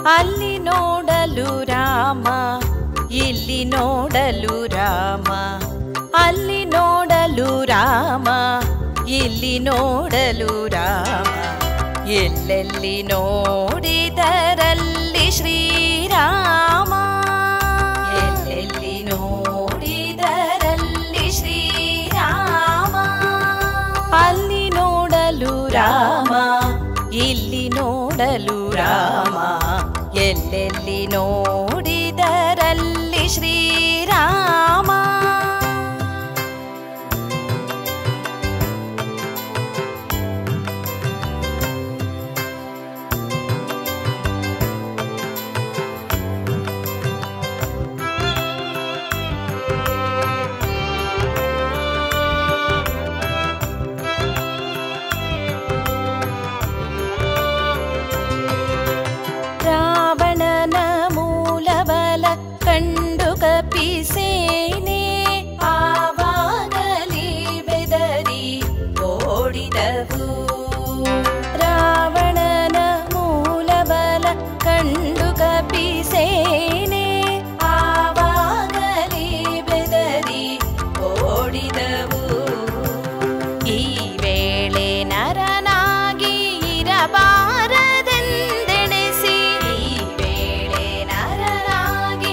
ಅಲ್ಲಿ ನೋಡಲು ರಾಮ ಇಲ್ಲಿ ನೋಡಲು ರಾಮ ಅಲ್ಲಿ ನೋಡಲು ರಾಮ ಇಲ್ಲಿ ನೋಡಲು ರಾಮ ಎಲ್ಲೆಲ್ಲಿ ನೋಡಿದರಲ್ಲಿ ಶ್ರೀರಾಮ ಎಲ್ಲೆಲ್ಲಿ ನೋಡಿದರಲ್ಲಿ ಶ್ರೀರಾಮ ಅಲ್ಲಿ ನೋಡಲು ರಾಮ ಇಲ್ಲಿ ನೋಡಲು ರಾಮ ಎಲ್ಲೆಲ್ಲಿ ನೋಡಿದರಲ್ಲಿ ಶ್ರೀರಾಮ ರಾವಣನ ಮೂಲಬಲ ಕಂಡು ಕಪಿಸೇನೆ ಆವಾಗಲಿ ಬೆದರಿ ಓಡಿದವು ರಾವಣನ ಮೂಲಬಲ ಕಂಡು ಕಪಿಸೇನೆ ಆವಾಗಲಿ ಬೆದರಿ ಓಡಿದವು ಈ ವೇಳೆ ನರನಾಗಿ ಇರಬಾರದೆಂದೆಣಿಸಿ ಈ ವೇಳೆ ನರನಾಗಿ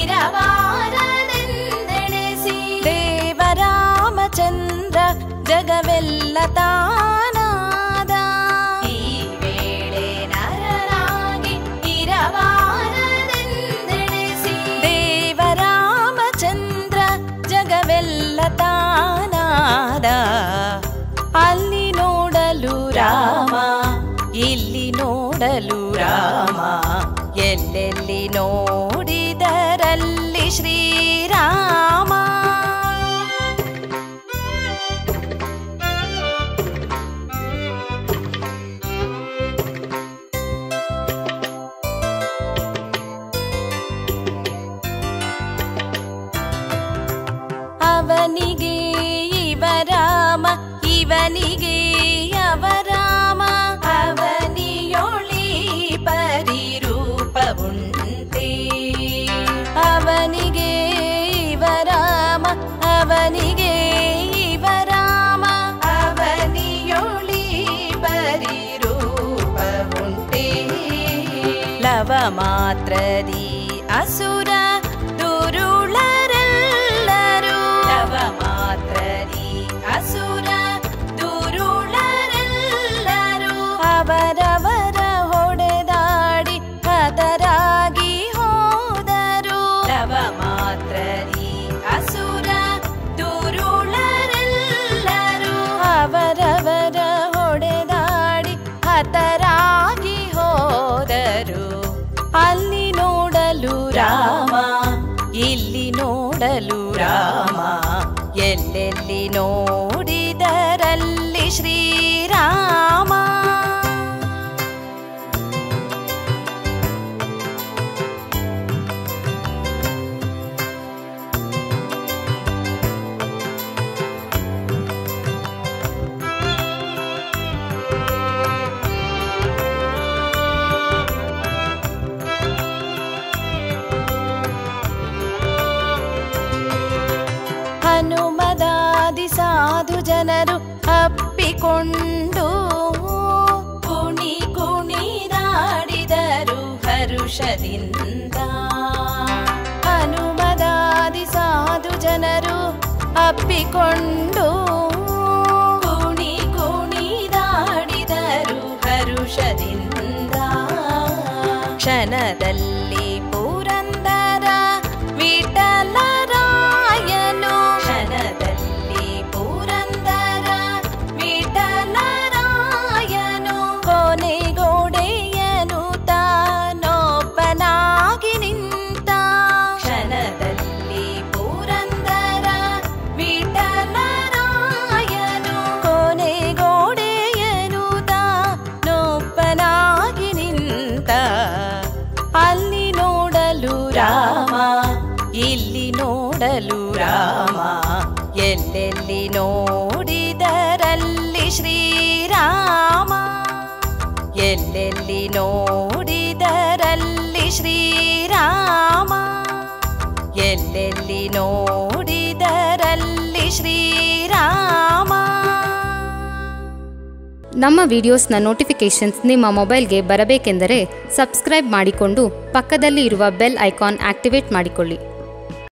ಇರಬಾರದೆಂದೆಣಿಸಿ ದೇವರಾಮಚಂದ್ರ ಜಗವೆಲ್ಲ ತಾನಾದ ಈ ವೇಳೆ ನರನಾಗಿ ಇರಬಾರದೆಂದೆಣಿಸಿ ದೇವರಾಮಚಂದ್ರ ಜಗವೆಲ್ಲ ತಾನಾದ ಅಲ್ಲಿ ನೋಡಲು ರಾಮ ಇಲ್ಲಿ ನೋಡಲು ರಾಮ ಎಲ್ಲೆಲ್ಲಿ ನೋಡಿದರಲ್ಲಿ ಶ್ರೀರಾಮ ಅವನಿಗೆ ಇವರಾಮ ಇವನಿಗೆ ಅವರಾಮ ಅವನಿಯೊಳಿ ಪರಿರೂಪವುಂಟೆ ಅವನಿಗೆ ಇವರಾಮ ಅವನಿಗೆ ಇವರಾಮ ಅವನಿಯೊಳಿ ಪರಿರೂಪವುಂಟೆ ಲವ ಮಾತ್ರದಿ ಅಸುರ ದುರುಳರೆಲ್ಲರೂ ಲವ ಮಾತ್ರದಿ ಅಸುರ ದುರುಳರೆಲ್ಲರೂ ಅವರವರ ಹೊಡೆದಾಡಿ ಹತರಾಗಿ ಹೋದರು ಲವ ಮಾತ್ರದಿ ಅಸುರ ದುರುಳರೆಲ್ಲರೂ ಅವರವರ ಹೊಡೆದಾಡಿ ಹತರಾಗಿ ಹೋದರು ಅಲ್ಲಿ ನೋಡಲು ರಾಮ ಇಲ್ಲಿ ನೋಡಲು ರಾಮ ಎಲ್ಲೆಲ್ಲಿ ನೋಡಿದರಲ್ಲಿ ಶ್ರೀರಾಮ ಹನುಮದಾದಿ ಸಾಧು ಜನರು ಅಪ್ಪಿಕೊಂಡು ಕುಣಿ ಕುಣಿದಾಡಿದರು ಹರುಷದಿಂದ ಹನುಮದಾದಿ ಸಾಧು ಜನರು ಅಪ್ಪಿಕೊಂಡು ಕುಣಿ ಕುಣಿದಾಡಿದರು ಹರುಷದಿಂದ ಕ್ಷಣದಲ್ಲಿ ಪುರಂದರ ವಿಠಲರಾಯನು ಕ್ಷಣದಲ್ಲಿ ಪುರಂದರ ವಿಠಲರಾಯನು ಕೊನೆಗೋಡೆಯನು ತಾನೊಬ್ಬನಾಗಿ ನಿಂತ ಕ್ಷಣದಲ್ಲಿ ಪುರಂದರ ವಿಠಲರಾಯನು ಕೊನೆಗೋಡೆಯನು ತಾನೊಬ್ಬನಾಗಿ ನಿಂತ ಅಲ್ಲಿ ನೋಡಲು ರಾಮ ಇಲ್ಲಿ ನೋಡಲು ರಾಮ ಎಲ್ಲೆಲ್ಲಿ ನೋಡಿದರಲ್ಲಿ ಶ್ರೀರಾಮ ಎಲ್ಲೆಲ್ಲಿ ನೋಡಿದರ ನೋಡಿದರಲ್ಲಿ ಶ್ರೀರಾಮ ಎಲ್ಲೆಲ್ಲಿ ನೋಡಿದರಲ್ಲಿ ಶ್ರೀರಾಮ ನಮ್ಮ ವಿಡಿಯೋಸ್ನ ನೋಟಿಫಿಕೇಷನ್ಸ್ ನಿಮ್ಮ ಮೊಬೈಲ್ಗೆ ಬರಬೇಕೆಂದರೆ ಸಬ್ಸ್ಕ್ರೈಬ್ ಮಾಡಿಕೊಂಡು ಪಕ್ಕದಲ್ಲಿ ಇರುವ ಬೆಲ್ ಐಕಾನ್ ಆಕ್ಟಿವೇಟ್ ಮಾಡಿಕೊಳ್ಳಿ